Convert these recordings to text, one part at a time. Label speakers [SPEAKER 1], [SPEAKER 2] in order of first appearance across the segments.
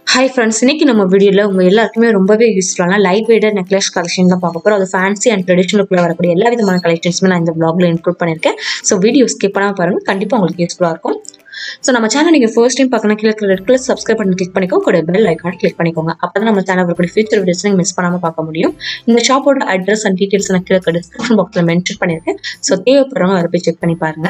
[SPEAKER 1] hi friends இன்னைக்கு நம்ம வீடியோவில் உங்க எல்லாருக்குமே ரொம்பவே யூஸ்ஃபுல்லான லைட் வெயிட்டட் நெக்லஸ் கலெக்ஷன் தான் பார்க்க போகிறோம் அது ஃபேன்சி அண்ட் ட்ரெடிஷனலுக்குள்ள வரக்கூடிய எல்லா விதமான கலெக்ஷன்ஸுமே நான் இந்த பிளாக்ல இன்க்ளூட் பண்ணியிருக்கேன் ஸோ வீடியோ ஸ்கிப் பண்ணாமல் பாருங்க கண்டிப்பாக உங்களுக்கு யூஸ்ஃபுல்லாக இருக்கும் ஸோ நம்ம சேனல் நீங்கள் ஃபர்ஸ்ட் டைம் பார்க்கணும் கீழே ரெட் கலர் சப்ஸ்கிரைப் பண்ணி கிளிக் பண்ணிக்கோ கூட பெல் ஐக்கான கிளிக் பண்ணிக்கோங்க அப்போ தான் நம்ம சேனல் வரக்கூடிய ஃபியூச்சர் வீடியோஸ் நீங்கள் மிஸ் பண்ணாமல் பார்க்க முடியும் இந்த ஷாப்போட அட்ரஸ் அண்ட் டீட்டெயில்ஸ் நான் கீழே டிஸ்கிரிப்ஷன் பாக்ஸில் மென்ஷன் பண்ணியிருக்கேன் ஸோ தேவைப்படுறவங்க அதை போய் செக் பண்ணி பாருங்க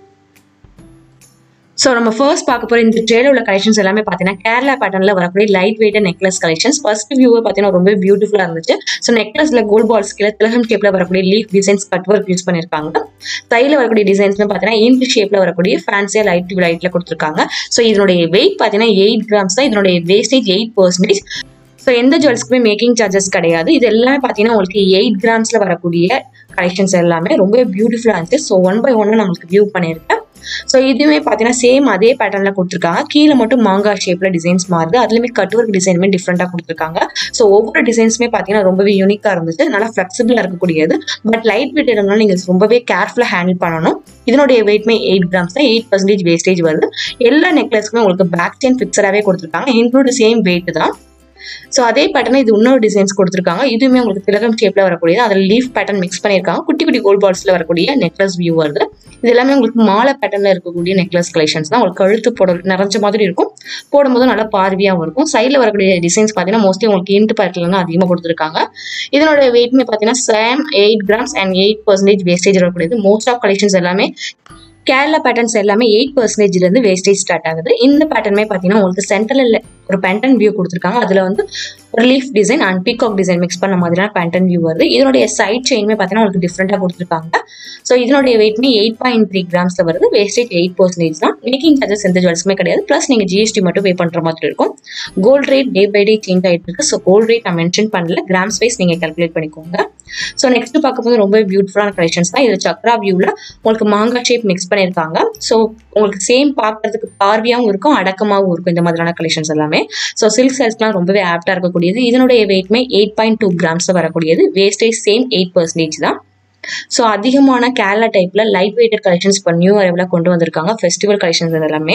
[SPEAKER 1] ஸோ நம்ம ஃபர்ஸ்ட் பார்க்க போகிற இந்த ட்ரேல உள்ள கலெக்ஷன்ஸ் எல்லாமே பார்த்தீங்கன்னா கேரளா பேட்டர்னில் வரக்கூடிய light weight necklace collections first வியூவை பார்த்தீங்கன்னா ரொம்ப பியூட்டிஃபுல்லாக இருந்துச்சு ஸோ நெக்லஸில் கோல்ட் பால்ஸ் கீழே திலகம் ஷேப்பில் வரக்கூடிய leaf designs cut work use பண்ணியிருக்காங்க சைடில் வரக்கூடிய டிசைன்ஸ்னு பார்த்தீங்கன்னா இன்ட் ஷேப்பில் வரக்கூடிய ஃபேன்சியாக லைட் லைட்டில் கொடுத்துருக்காங்க ஸோ இதனுடைய வெயிட் பார்த்தீங்கன்னா எயிட் கிராம்ஸ் தான் இதனுடைய வேஸ்டேஜ் எயிட் பர்சன்டேஜ் ஸோ எந்த ஜுவல்ஸ்க்குமே மேக்கிங் சார்ஜஸ் கிடையாது இது எல்லாமே பார்த்தீங்கன்னா உங்களுக்கு எயிட் கிராம்ஸில் வரக்கூடிய கலெக்ஷன்ஸ் எல்லாமே ரொம்ப பியூட்டிஃபுல்லாக இருந்துச்சு ஸோ ஒன் பை ஒன்னு நம்மளுக்கு வியூ பண்ணியிருக்கேன் ஸோ இதுவுமே பார்த்தீங்கன்னா சேம் அதே பேட்டர்னில் கொடுத்துருக்காங்க கீழே மட்டும் மாங்காய் ஷேப்பில் டிசைன்ஸ் மாறுது அதுலேயுமே கட் ஒர்க் டிசைனுமே டிஃப்ரெண்ட்டாக கொடுத்துருக்காங்க ஸோ ஒவ்வொரு டிசைன்ஸுமே பார்த்தீங்கன்னா ரொம்பவே யூனிக்காக இருந்துச்சு நல்லா ஃப்ளெக்சிபிளாக இருக்கக்கூடியது பட் லைட் வெயிட் இருந்தாலும் நீங்கள் ரொம்பவே கேர்ஃபுல்லாக ஹேண்டில் பண்ணணும் இதனுடைய வெயிட்மே எயிட் கிராம்ஸ் தான் எயிட் பர்சன்டேஜ் வேஸ்டேஜ் வருது எல்லா நெக்லஸ்க்குமே உங்களுக்கு பேக் செயின் ஃபிக்ஸடாகவே கொடுத்துருக்காங்க இன்க்ளூட் சேம் வெயிட் தான் ஸோ அதே பேட்டர்ன் இது இன்னொரு டிசைன்ஸ் கொடுத்துருக்காங்க இதுவுமே உங்களுக்கு திலகம் ஷேப்பில் வரக்கூடியது அதில் லீஃப் பேட்டர்ன் மிக்ஸ் பண்ணியிருக்காங்க குட்டி குட்டி கோல்ட் பால்ஸில் வரக்கூடிய நெக்லஸ் வியூ வருது இது எல்லாமே உங்களுக்கு மாலை பேட்டர்னில் இருக்கக்கூடிய நெக்லஸ் கலெக்ஷன்ஸ் தான் உங்களுக்கு கழுத்து போட நிறைஞ்ச மாதிரி இருக்கும் போடும்போது நல்லா பார்வையாகவும் இருக்கும் சைடில் வரக்கூடிய டிசைன்ஸ் பார்த்தீங்கன்னா மோஸ்ட்லி உங்களுக்கு இன்ட்டு பேட்டர்ல தான் அதிகமாக கொடுத்துருக்காங்க இதனோட வெயிட்மே பார்த்தீங்கன்னா same eight grams and eight percentage wastage வரக்கூடியது மோஸ்ட் ஆஃப் கலெக்ஷன்ஸ் எல்லாமே கேரளா பேட்டர்ன்ஸ் எல்லாமே எயிட் பர்சன்டேஜ்லேருந்து வேஸ்டேஜ் ஸ்டார்ட் ஆகுது இந்த பேட்டர்மே பார்த்தீங்கன்னா உங்களுக்கு சென்டரில் ஒரு பேண்டன் வியூ கொடுத்துருக்காங்க அதில் வந்து ஒரு leaf design and peacock design mix பண்ண மாதிரியான பேண்டன் வியூ வருது இதனுடைய சைட் செயின்மே பார்த்தீங்கன்னா உங்களுக்கு டிஃப்ரெண்ட்டாக கொடுத்துருக்காங்க ஸோ இதனுடைய வெயிட்மே எயிட் பாயிண்ட் த்ரீ கிராம்ஸில் வருது வேஸ்டேஜ் எயிட் பர்சன்டேஜ் தான் மேக்கிங் சார்ஜஸ் எந்த ஜுவல்ஸுமே கிடையாது ப்ளஸ் நீங்கள் ஜிஎஸ்டி மட்டும் பே பண்ணுற மாதிரி இருக்கும் gold rate day by day change ஆகிட்டு இருக்கு ஸோ கோல்ட் ரேட் நான் மென்ஷன் பண்ணல கிராம்ஸ் வைஸ் நீங்கள் கால்குலேட் பண்ணிக்கோங்க ஸோ நெக்ஸ்ட் பார்க்கும்போது ரொம்ப பியூட்டிஃபுல்லான கலெக்ஷன்ஸ் தான் இது சக்ரா வியூவில் உங்களுக்கு மாங்காய் ஷேப் மிக்ஸ் பண்ணியிருக்காங்க ஸோ உங்களுக்கு சேம் பார்க்கறதுக்கு பார்வையாகவும் இருக்கும் அடக்கமாகவும் இருக்கும் இந்த மாதிரியான கலெக்ஷன்ஸ் எல்லாமே ஸோ சில்க் சைஸ்லாம் ரொம்பவே ஆப்டாக இருக்கக்கூடியது இதனுடைய வெயிட்மே எயிட் பாயிண்ட் டூ கிராம்ஸில் வரக்கூடியது வேஸ்டேஜ் சேம் எயிட் பர்சன்டேஜ் தான் ஸோ அதிகமான கேரளா டைப்பில் லைட் வெயிட்டட் கலெக்ஷன்ஸ் இப்போ நியூ அரைவில் கொண்டு வந்திருக்காங்க ஃபெஸ்டிவல் கலெக்ஷன்ஸ் எல்லாமே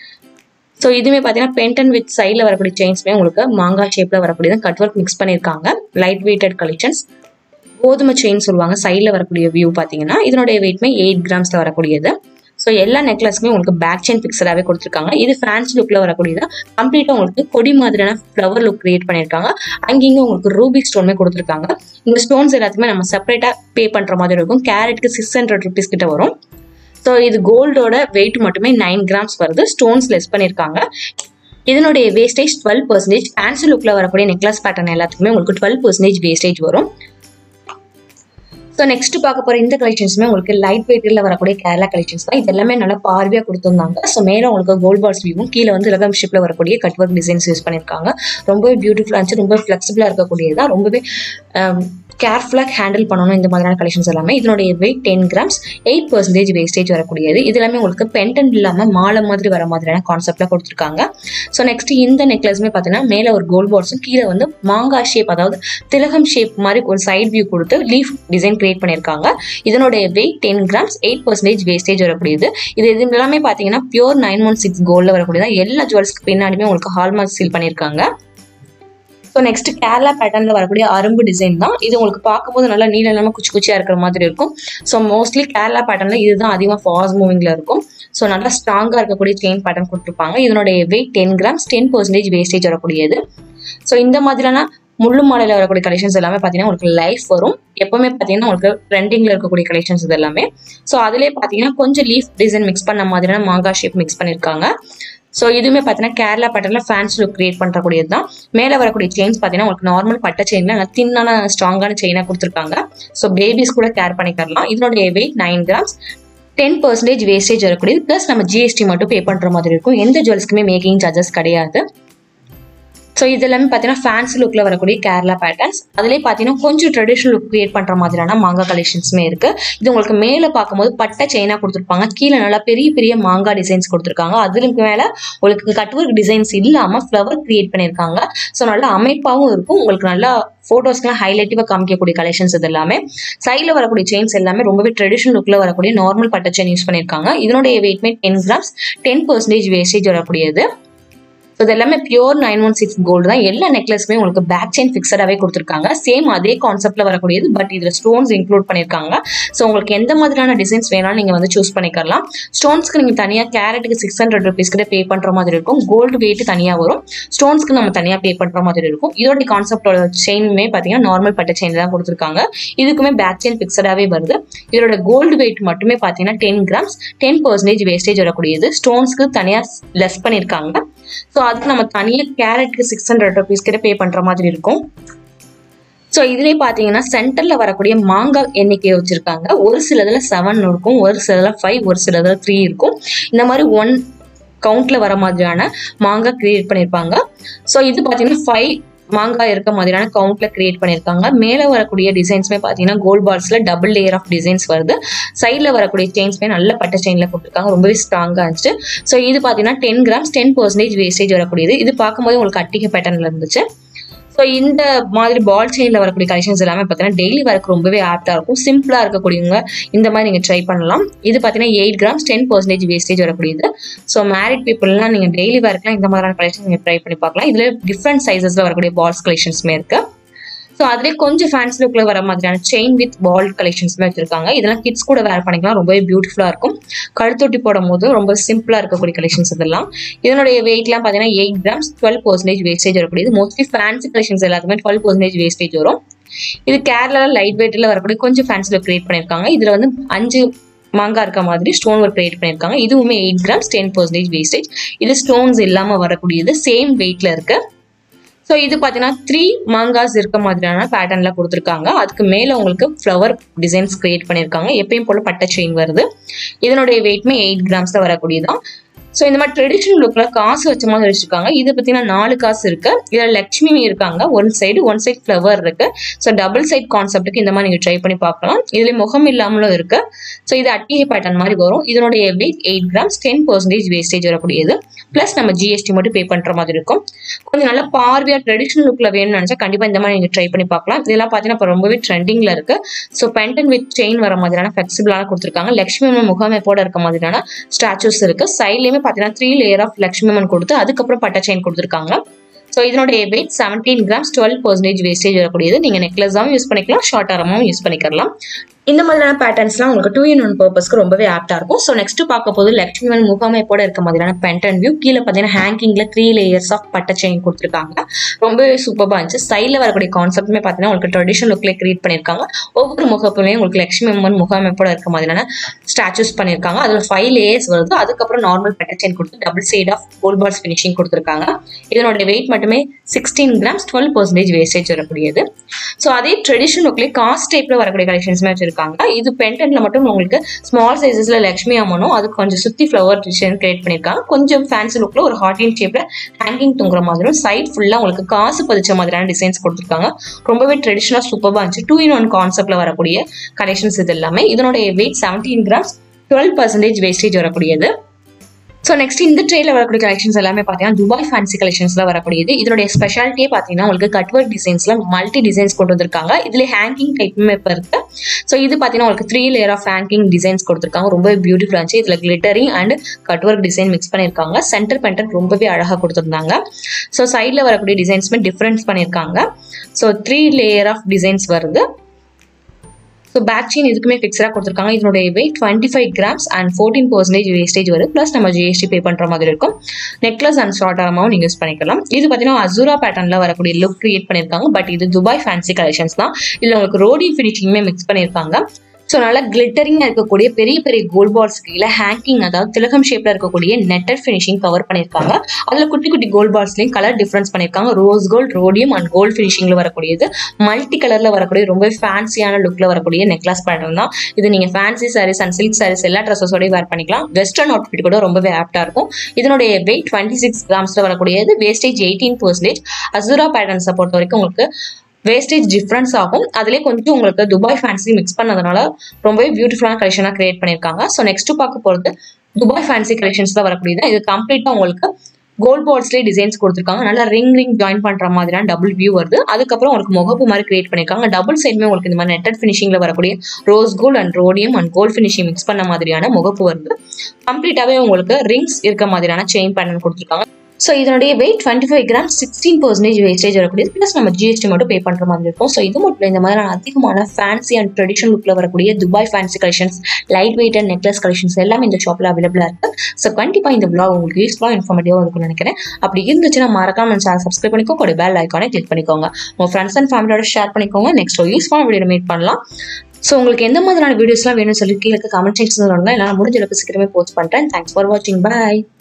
[SPEAKER 1] ஸோ இதுவுமே பார்த்தீங்கன்னா பென்டன் வித் சைடில் வரக்கூடிய செயின்ஸ்மே உங்களுக்கு மாங்காய் ஷேப்பில் வரக்கூடியது கட் ஒர்க் மிக்ஸ் பண்ணியிருக்காங்க லைட் வெயிட்டட் கலெக்ஷன்ஸ் கோதுமை செயின் சொல்லுவாங்க சைடில் வரக்கூடிய வியூ பார்த்தீங்கன்னா இதனுடைய வெயிட்மே எயிட் கிராம்ஸில் வரக்கூடியது ஸோ எல்லா நெக்லஸுமே உங்களுக்கு பேக் செயின் பிக்சராகவே கொடுத்துருக்காங்க இது ஃபேன்சி லுக்கில் வரக்கூடியது கம்ப்ளீட்டாக உங்களுக்கு கொடி மாதிரியான ஃப்ளவர் லுக் கிரியேட் பண்ணியிருக்காங்க அங்கேயும் உங்களுக்கு ரூபிக் ஸ்டோனுமே கொடுத்துருக்காங்க இந்த ஸ்டோன்ஸ் எல்லாத்துக்குமே நம்ம செப்பரேட்டாக பே பண்ணுற மாதிரி இருக்கும் கேரட்டுக்கு சிக்ஸ் ஹண்ட்ரட் ருபீஸ் கிட்ட வரும் ஸோ இது கோல்டோட வெயிட் மட்டுமே நைன் கிராம்ஸ் வருது ஸ்டோன்ஸ் லெஸ் பண்ணியிருக்காங்க இதனுடைய வேஸ்டேஜ் டுவெல் பர்சன்டேஜ் ஃபேன்சி லுக்கில் வரக்கூடிய நெக்லஸ் பேட்டர்ன் எல்லாத்துக்குமே உங்களுக்கு டுவெல் பர்சன்டேஜ் வேஸ்டேஜ் வரும் ஸோ நெக்ஸ்ட் பார்க்க போகிற இந்த கலெக்ஷன்ஸுமே உங்களுக்கு லைட் வெயிட்டில் வரக்கூடிய கேரளா கலெக்ஷன்ஸ் தான் இது எல்லாமே நல்லா பார்வையாக கொடுத்துருந்தாங்க ஸோ மேலே உங்களுக்கு கோல்ட் பால்ஸ் வியூவும் கீழே வந்து லகம் ஷிப்பில் வரக்கூடிய கட் ஒர்க் டிசைன்ஸ் யூஸ் பண்ணியிருக்காங்க ரொம்பவே பியூட்டிஃபுல்லாக இருந்துச்சு ரொம்ப ஃப்ளெக்சிபிளாக இருக்கக்கூடியதா ரொம்பவே கேர்ஃபுல்லாக ஹேண்டில் பண்ணணும் இந்த மாதிரியான கலெக்ஷன்ஸ் எல்லாமே இதனுடைய weight ten grams eight percentage wastage வரக்கூடியது இது எல்லாமே உங்களுக்கு பென்டன் இல்லாமல் மாலை மாதிரி வர மாதிரியான கான்செப்டில் கொடுத்துருக்காங்க ஸோ நெக்ஸ்ட் இந்த நெக்லஸ்மே பார்த்தீங்கன்னா மேலே ஒரு கோல்ட் பால்ஸும் கீழே வந்து மாங்காய் ஷேப் அதாவது திலகம் ஷேப் மாதிரி ஒரு சைட் வியூ கொடுத்து லீஃப் டிசைன் கிரியேட் பண்ணியிருக்காங்க இதனுடைய weight ten grams eight percentage wastage வரக்கூடியது இது இது எல்லாமே பார்த்தீங்கன்னா பியூர் நைன் ஒன் சிக்ஸ் கோல்டில் வரக்கூடியது எல்லா ஜுவல்ஸ்க்கு பின்னாடியுமே உங்களுக்கு ஹால்மார்க் சீல் பண்ணியிருக்காங்க ஸோ நெக்ஸ்ட் கேரளா பேட்டர்னில் வரக்கூடிய அரும்பு டிசைன் தான் இது உங்களுக்கு பார்க்கும்போது நல்லா நீள இல்லாமல் குச்சி குச்சியாக இருக்கிற மாதிரி இருக்கும் ஸோ மோஸ்ட்லி கேரளா பேட்டர்னில் இதுதான் அதிகமாக ஃபாஸ்ட் மூவிங்கில் இருக்கும் ஸோ நல்லா ஸ்ட்ராங்காக இருக்கக்கூடிய செயின் பேட்டர்ன் கொடுத்துருப்பாங்க இதனுடைய weight ten grams ten percentage wastage வரக்கூடியது ஸோ இந்த மாதிரியான முள்ளு மாலையில் வரக்கூடிய கலெக்ஷன்ஸ் எல்லாமே பார்த்தீங்கன்னா உங்களுக்கு லைஃப் வரும் எப்பவுமே பார்த்தீங்கன்னா உங்களுக்கு ட்ரெண்டிங்கில் இருக்கக்கூடிய கலெக்ஷன்ஸ் இது எல்லாமே ஸோ அதிலே பார்த்தீங்கன்னா கொஞ்சம் லீஃப் டிசைன் மிக்ஸ் பண்ண மாதிரியான மாங்காய் ஷேப் மிக்ஸ் பண்ணியிருக்காங்க ஸோ இதுவுமே பார்த்தீங்கன்னா கேரளா பேட்டர்னில் ஃபேன்ஸ் லுக் கிரியேட் பண்ணுறக்கூடியது தான் மேலே வரக்கூடிய செயின்ஸ் பார்த்தீங்கன்னா உங்களுக்கு நார்மல் பட்ட செயினில் நல்லா தின்னான ஸ்ட்ராங்கான செயினாக கொடுத்துருக்காங்க ஸோ பேபிஸ் கூட கேர் பண்ணிக்கலாம் இதனுடைய weight nine grams ten percentage wastage வரக்கூடியது ப்ளஸ் நம்ம ஜிஎஸ்டி மட்டும் பே பண்ணுற மாதிரி இருக்கும் எந்த ஜுவல்ஸ்க்குமே மேக்கிங் சார்ஜஸ் கிடையாது ஸோ இது எல்லாமே பார்த்தீங்கன்னா ஃபேன்சி லுக்கில் வரக்கூடிய கேரளா பேட்டர்ன்ஸ் அதிலே பார்த்தீங்கன்னா கொஞ்சம் ட்ரெடிஷ்னல் லுக் கிரியேட் பண்ணுற மாதிரியான மாங்காய் கலெக்ஷன்ஸுமே இருக்குது இது உங்களுக்கு மேலே பார்க்கும்போது பட்டை செயினாக கொடுத்துருப்பாங்க கீழே நல்லா பெரிய பெரிய மாங்காய் டிசைன்ஸ் கொடுத்துருக்காங்க அதுக்கு மேலே உங்களுக்கு கட்வொர்க் டிசைன்ஸ் இல்லாமல் ஃப்ளவர் கிரியேட் பண்ணியிருக்காங்க ஸோ நல்லா அமைப்பாகவும் இருக்கும் உங்களுக்கு நல்லா ஃபோட்டோஸ்க்குலாம் ஹைலைட்டிவாக காமிக்கக்கூடிய கலெக்ஷன்ஸ் இது எல்லாமே சைடில் வரக்கூடிய செயின்ஸ் எல்லாமே ரொம்பவே ட்ரெடிஷ்னல் லுக்கில் வரக்கூடிய நார்மல் பட்டை செயின் யூஸ் பண்ணியிருக்காங்க இதனுடைய வெயிட்மே ten grams ten percentage wastage வரக்கூடியது இது எல்லாமே pure nine one six gold தான் எல்லா நெக்லஸ்மே உங்களுக்கு பேக் செயின் ஃபிக்ஸடாகவே கொடுத்துருக்காங்க சேம் அதே கான்செப்ட்ல வரக்கூடியது பட் இதில் ஸ்டோன்ஸ் இன்க்ளூட் பண்ணியிருக்காங்க ஸோ உங்களுக்கு எந்த மாதிரியான டிசைன்ஸ் வேணாலும் நீங்கள் வந்து சூஸ் பண்ணிக்கலாம் ஸ்டோன்ஸ்க்கு நீங்கள் தனியாக கேரட்டுக்கு சிக்ஸ் ஹண்ட்ரட் ருபீஸ் கிட்ட பே பண்ணுற மாதிரி இருக்கும் கோல்டு வெயிட் தனியாக வரும் ஸ்டோன்ஸ்க்கு நம்ம தனியாக பே பண்ணுற மாதிரி இருக்கும் இதோட கான்செப்டோட செயினுமே பார்த்தீங்கன்னா நார்மல் பட்ட செயின் தான் கொடுத்துருக்காங்க இதுக்குமே பேக் செயின் ஃபிக்ஸடாகவே வருது இதோட கோல்டு வெயிட் மட்டுமே பார்த்தீங்கன்னா ten grams ten percentage wastage வரக்கூடியது ஸ்டோன்ஸ்க்கு தனியாக லெஸ் பண்ணியிருக்காங்க ஸோ அதுக்கு நம்ம தனியாக கேரட்க்கு சிக்ஸ் ஹண்ட்ரட் ருபீஸ் கிட்ட பே பண்ணுற மாதிரி இருக்கும் ஸோ இதுலேயே பார்த்தீங்கன்னா சென்டரில் வரக்கூடிய மாங்காய் எண்ணிக்கை வச்சுருக்காங்க ஒரு சிலதில் செவன் இருக்கும் ஒரு சிலதில் ஃபைவ் ஒரு சிலதில் த்ரீ இருக்கும் இந்த மாதிரி ஒன் கவுண்டில் வர மாதிரியான மாங்காய் கிரியேட் பண்ணியிருப்பாங்க ஸோ இது பார்த்தீங்கன்னா ஃபைவ் மாங்காய் இருக்க மாதிரியான கவுண்ட்ல கிரியேட் பண்ணியிருக்காங்க மேலே வரக்கூடிய டிசைன்ஸ்மே பார்த்தீங்கன்னா கோல்ட் பால்ஸ்ல டபுள் லேயர் ஆஃப் டிசைன்ஸ் வருது சைடில் வரக்கூடிய செயின்ஸ்மே நல்ல பட்ட செயின்ல கொடுத்துருக்காங்க ரொம்பவே ஸ்ட்ராங்காக இருந்துச்சு ஸோ இது பார்த்தீங்கன்னா ten grams ten percentage wastage வரக்கூடியது இது பார்க்கும்போது உங்களுக்கு அட்டிகை பேட்டர்ன்ல இருந்துச்சு ஸோ இந்த மாதிரி பால் செயினில் வரக்கூடிய கலெக்ஷன்ஸ் எல்லாமே பார்த்தீங்கன்னா டெய்லி ஒர்க் ரொம்பவே ஆப்டாக இருக்கும் சிம்பிளாக இருக்கக்கூடியவங்க இந்த மாதிரி நீங்கள் ட்ரை பண்ணலாம் இது பார்த்தீங்கன்னா eight grams ten percentage wastage வரக்கூடியது ஸோ மேரிட் பீப்புளெலாம் நீங்கள் டெய்லி ஒர்க்லாம் இந்த மாதிரியான கலெக்ஷன் நீங்கள் ட்ரை பண்ணி பார்க்கலாம் இதில் டிஃப்ரெண்ட் சைஸஸில் வரக்கூடிய பால்ஸ் கலெக்ஷன்ஸுமே இருக்குது ஸோ அதுலேயே கொஞ்சம் ஃபேன்ஸ் லுக்கில் வர மாதிரியான செயின் வித் பால் கலெக்ஷன்ஸுமே வச்சிருக்காங்க இதெல்லாம் கிட்ஸ் கூட வேர் பண்ணிக்கலாம் ரொம்பவே பியூட்டிஃபுல்லாக இருக்கும் கழுத்தொட்டி போடும் போது ரொம்ப சிம்பிளாக இருக்கக்கூடிய கலெக்ஷன்ஸ் இதெல்லாம் இதனுடைய வெயிட்லாம் பார்த்தீங்கன்னா eight grams twelve percentage wastage வரக்கூடியது மோஸ்ட்லி ஃபேன்சி கலெக்ஷன்ஸ் எல்லாத்துக்குமே டுவெல் பர்சன்டேஜ் வேஸ்டேஜ் வரும் இது கேரளாவில் லைட் வெயிட்டில் வரக்கூடிய கொஞ்சம் ஃபேன்சி லுக் கிரியேட் பண்ணியிருக்காங்க இதில் வந்து அஞ்சு மாங்காய் இருக்க மாதிரி ஸ்டோன் ஒர்க் கிரியேட் பண்ணியிருக்காங்க இதுவுமே eight grams ten percentage wastage இது ஸ்டோன்ஸ் இல்லாமல் வரக்கூடியது சேம் வெயிட்டில் இருக்கு ஸோ இது பார்த்தீங்கன்னா த்ரீ மாங்காஸ் இருக்க மாதிரியான பேட்டர்னில் கொடுத்துருக்காங்க அதுக்கு மேலே உங்களுக்கு ஃப்ளவர் டிசைன்ஸ் கிரியேட் பண்ணியிருக்காங்க எப்பயும் போல பட்டை செயின் வருது இதனுடைய வெயிட்மே எயிட் கிராம்ஸ் தான் வரக்கூடியதான் ஸோ இந்த மாதிரி ட்ரெடிஷ்னல் லுக்கில் காசு வச்ச மாதிரி வச்சிருக்காங்க இது பார்த்தீங்கன்னா நாலு காசு இருக்கு இதில் லக்ஷ்மி இருக்காங்க one side one side flower இருக்கு ஸோ டபுள் சைட் கான்செப்ட்டுக்கு இந்த மாதிரி நீங்கள் ட்ரை பண்ணி பார்க்கலாம் இதில் முகம் இல்லாமலும் இருக்கு ஸோ இது அட்டிகை பேட்டர்ன் மாதிரி வரும் இதனுடைய weight eight grams ten percentage wastage வரக்கூடியது ப்ளஸ் நம்ம ஜிஎஸ்டி மட்டும் பே பண்ணுற மாதிரி இருக்கும் கொஞ்சம் நல்ல பார்வையாக ட்ரெடிஷ்னல் லுக்கில் வேணும்னு நினச்சா கண்டிப்பாக இந்த மாதிரி நீங்கள் ட்ரை பண்ணி பார்க்கலாம் இதெல்லாம் பார்த்தீங்கன்னா இப்போ ரொம்பவே ட்ரெண்டிங்கில் இருக்கு ஸோ பென்டன் வித் செயின் வர மாதிரியான ஃபிளெக்சிபிளான கொடுத்துருக்காங்க லக்ஷ்மி அம்மன் முகமைப்போட இருக்க மாதிரியான ஸ்டாச்சூஸ் இருக்கு சைட்லேயுமே பார்த்தீங்கன்னா three layer of Lakshmi Amman கொடுத்து அதுக்கப்புறம் பட்டை செயின் கொடுத்துருக்காங்க ஸோ இதனுடைய weight seventeen grams twelve percentage wastage வரக்கூடியது நீங்கள் நெக்லஸாகவும் யூஸ் பண்ணிக்கலாம் ஷார்ட் ஆரமாகவும் யூஸ் பண்ணிக்கலாம் இந்த மாதிரியான பேட்டர்ன்ஸ்லாம் உங்களுக்கு டூ இன் ஒன் பர்பஸ்க்கு ரொம்பவே ஆப்டா இருக்கும் ஸோ நெக்ஸ்ட் பார்க்க போது லக்ஷ்மிவன் முகாமைப்போட இருக்க மாதிரியான பென்டன் வியூ கீழே பார்த்தீங்கன்னா ஹேங்கிங்ல த்ரீ லேயர்ஸ் ஆஃப் பட்டை செயின் கொடுத்துருக்காங்க ரொம்பவே சூப்பராக இருந்துச்சு சைடில் வரக்கூடிய கான்செப்ட்மே பார்த்தீங்கன்னா உங்களுக்கு ட்ரெடிஷனல் லுக்ல கிரியேட் பண்ணியிருக்காங்க ஒவ்வொரு முகப்புலையும் உங்களுக்கு லக்ஷ்மி அம்மன் முகாமைப்போட இருக்க மாதிரியான ஸ்டாச்சூஸ் பண்ணியிருக்காங்க அதில் ஃபைவ் லேயர்ஸ் வருது அதுக்கப்புறம் நார்மல் பட்டை செயின் கொடுத்து double side of gold balls finishing கொடுத்துருக்காங்க இதனுடைய வெயிட் மட்டுமே sixteen grams twelve percentage wastage வரக்கூடியது ஸோ அதே ட்ரெடிஷனல் லுக்லேயே காஸ்ட் டைப்ல வரக்கூடிய கலெக்ஷன்ஸ்மே வச்சிருக்காங்க இது பென்டன்ட்ல மட்டும் உங்களுக்கு ஸ்மால் சைஸஸ்ல லக்ஷ்மி அம்மனும் அது கொஞ்சம் சுத்தி ஃப்ளவர் டிசைன் கிரியேட் பண்ணியிருக்காங்க கொஞ்சம் ஃபேன்சி லுக்ல ஒரு ஹார்டின் ஷேப்ல ஹேங்கிங் தூங்குற மாதிரியும் சைட் ஃபுல்லா உங்களுக்கு காசு பதிச்ச மாதிரியான டிசைன்ஸ் கொடுத்துருக்காங்க ரொம்பவே ட்ரெடிஷனலா சூப்பராக இருந்துச்சு டூ இன் ஒன் கான்செப்ட்ல வரக்கூடிய கலெக்ஷன்ஸ் இது எல்லாமே இதனுடைய weight seventeen grams twelve percentage wastage வரக்கூடியது ஸோ நெக்ஸ்ட் இந்த ட்ரேல வரக்கூடிய கலெக்ஷன்ஸ் எல்லாமே பார்த்தீங்கன்னா துபாய் ஃபேன்சி கலெக்ஷன்ஸ்ல வரக்கூடியது இதனுடைய ஸ்பெஷாலிட்டியே பார்த்தீங்கன்னா உங்களுக்கு கட்வர்க் டிசைன்ஸ்ல மல்டி டிசைன்ஸ் கொண்டு வந்திருக்காங்க இதுல ஹேங்கிங் டைப்புமே இப்போ இருக்கு ஸோ இது பார்த்தீங்கன்னா உங்களுக்கு three layer of hanging designs கொடுத்துருக்காங்க ரொம்ப பியூட்டிஃபுல்லாக இருந்துச்சு இதில் glittering and cutwork design mix பண்ணியிருக்காங்க சென்டர் பென்டன் ரொம்பவே அழகாக கொடுத்துருந்தாங்க ஸோ சைடில் வரக்கூடிய டிசைன்ஸ்மே டிஃப்ரென்ஸ் பண்ணியிருக்காங்க so three layer of designs வருது ஸோ பேக் செயின் இதுக்குமே ஃபிக்ஸடாக கொடுத்துருக்காங்க இதனுடைய weight twenty five grams and fourteen percentage wastage வரும் ப்ளஸ் நம்ம ஜிஎஸ்டி பே பண்ணுற மாதிரி இருக்கும் நெக்லஸ் அண்ட் ஷார்ட் ஆரமாகவும் நீங்கள் யூஸ் பண்ணிக்கலாம் இது பார்த்தீங்கன்னா அசூரா பேட்டர்னில் வரக்கூடிய லுக் கிரியேட் பண்ணியிருக்காங்க பட் இது துபாய் ஃபேன்சி கலெக்ஷன்ஸ் தான் இதில் உங்களுக்கு ரோடி ஃபினிஷிங்குமே மிக்ஸ் பண்ணியிருக்காங்க ஸோ நல்லா கிளிட்டரிங்காக இருக்கக்கூடிய பெரிய பெரிய கோல்ட் பால்ஸ் கீழே ஹேங்கிங் அதாவது திலகம் ஷேப்ல இருக்கக்கூடிய நெட்டட் ஃபினிஷிங் கவர் பண்ணியிருக்காங்க அதில் குட்டி குட்டி கோல்ட் பால்ஸ்லையும் கலர் டிஃப்ரென்ஸ் பண்ணியிருக்காங்க rose gold rhodium and gold ஃபினிஷிங்ல வரக்கூடியது மல்டி கலர்ல வரக்கூடிய ரொம்ப ஃபேன்சியான லுக்ல வரக்கூடிய நெக்லஸ் பேட்டர்ன் தான் இது நீங்க fancy saris and silk saris எல்லா ட்ரெஸ்ஸஸோடய வேர் பண்ணிக்கலாம் வெஸ்டர்ன் அவுட்ஃபிட் கூட ரொம்பவே ஆப்டா இருக்கும் இதனுடைய வெயிட் டுவெண்ட்டி சிக்ஸ் கிராம்ஸ்ல வரக்கூடியது வேஸ்டேஜ் எயிட்டீன் பர்சன்டேஜ் அசுரா பேட்டர்ன்ஸை பொறுத்த வரைக்கும் உங்களுக்கு வேஸ்டேஜ் டிஃப்ரென்ஸ் ஆகும் அதுலேயே கொஞ்சம் உங்களுக்கு துபாய் ஃபேன்சி மிக்ஸ் பண்ணதுனால ரொம்பவே பியூட்டிஃபுல்லான கலெக்ஷனாக கிரியேட் பண்ணியிருக்காங்க ஸோ நெக்ஸ்ட் பார்க்க போகிறது துபாய் ஃபேன்சி கலெக்ஷன்ஸ் தான் வரக்கூடியது இது கம்ப்ளீட்டாக உங்களுக்கு கோல்ட் பால்ஸ்லேயே டிசைன்ஸ் கொடுத்துருக்காங்க நல்லா ரிங் ரிங் ஜாயின் பண்ணுற மாதிரியான டபுள் வியூ வருது அதுக்கப்புறம் உங்களுக்கு முகப்பு மாதிரி கிரியேட் பண்ணியிருக்காங்க டபுள் சைடுமே உங்களுக்கு இந்த மாதிரி நெட்டட் ஃபினிஷிங்கில் வரக்கூடிய rose gold and rhodium and gold finishing mix பண்ண மாதிரியான முகப்பு வருது கம்ப்ளீட்டாகவே உங்களுக்கு ரிங்ஸ் இருக்க மாதிரியான செயின் பேட்டர்ன் கொடுத்துருக்காங்க ஸோ இதனுடைய weight twenty five gram sixteen percentage wastage வரக்கூடியது ப்ளஸ் நம்ம ஜிஎஸ்டி மட்டும் பே பண்ணுற மாதிரி இருக்கும் ஸோ இது மட்டும் இல்லை, இந்த மாதிரி அதிகமான ஃபேன்சி அண்ட் ட்ரெடிஷனல் லுக்கில் வரக்கூடிய Dubai fancy collections light weight and necklace collections எல்லாமே இந்த ஷாப்பில் அவைலபிளாக இருக்குது ஸோ கண்டிப்பாக இந்த vlog உங்களுக்கு யூஸ்ஃபுல்லாக இன்ஃபார்மேட்டிவாக இருக்கும்னு நினைக்கிறேன் அப்படி இருந்துச்சுன்னா மறக்காம சேனல் சப்ஸ்கிரைப் பண்ணிக்கோங்க கூட பெல் ஐக்கானே கிளிக் பண்ணிக்கோங்க உங்கள் ஃப்ரெண்ட்ஸ் அண்ட் ஃபேமிலியோட ஷேர் பண்ணிக்கோங்க நெக்ஸ்ட் யூஸ்ஃபுல்லான வீடியோ மீட் பண்ணலாம் ஸோ உங்களுக்கு எந்த மாதிரியான வீடியோஸ்லாம் வேணும்னு சொல்லி கீழே கமெண்ட் செக்ஷன் சொல்லுங்க என்னால் முடிஞ்ச அளவுக்கு சீக்கிரமே போஸ்ட் பண்ணுறேன் தேங்க்ஸ் ஃபார் வாட்சிங் பாய்